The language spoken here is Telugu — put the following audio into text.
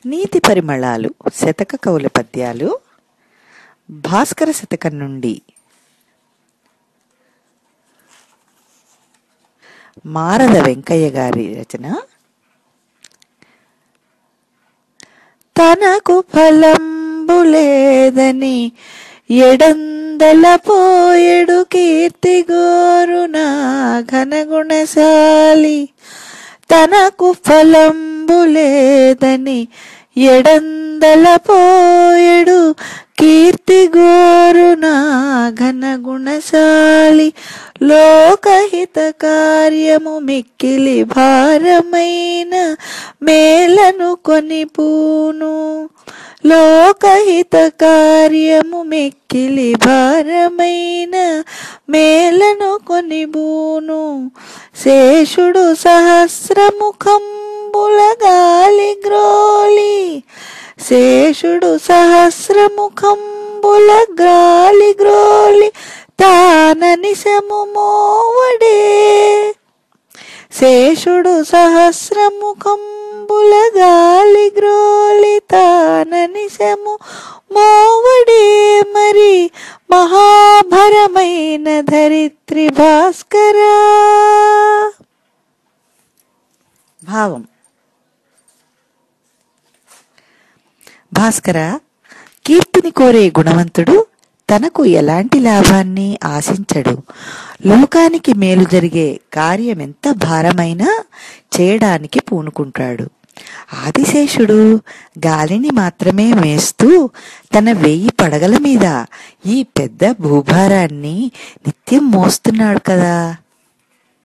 నీతి పరిమళాలు శతక కవుల పద్యాలు భాస్కర శతకం నుండి మారద వెంకయ్య గారి రచన తనకు ఫలంబు లేదని ఎడందల పోయెడు కీర్తి గోరునా ఘనగుణశాలి తనకు ఫలంబు లేదని ఎడందల పోయెడు కీర్తి గోరునా ఘనగుణశాలి లోకహిత కార్యము మిక్కిలి భారమైన మేలను కొనిపూను లోకహిత కార్యము మిక్కిలి భారమైన మేలను కొనిబూను శేషుడు సహస్రముఖంబుల గాలి గ్రోలి శేషుడు సహస్రముఖంబుల గాలి గ్రోలి తాననిశము మోవడే శేషుడు సహస్రముఖంబుల గాలి గ్రోలి తాననిశము మోవడే మరి మహాభరమైన ధరిత్రి భాస్కరా భావం భాస్కర కీర్తిని కోరే గుణవంతుడు తనకు ఎలాంటి లాభాన్ని ఆశించడు లోకానికి మేలు జరిగే కార్యమెంత భారమైనా చేయడానికి పూనుకుంటాడు ఆదిశేషుడు గాలిని మాత్రమే మేస్తూ తన వెయ్యి పడగల మీద ఈ పెద్ద భూభారాన్ని నిత్యం మోస్తున్నాడు కదా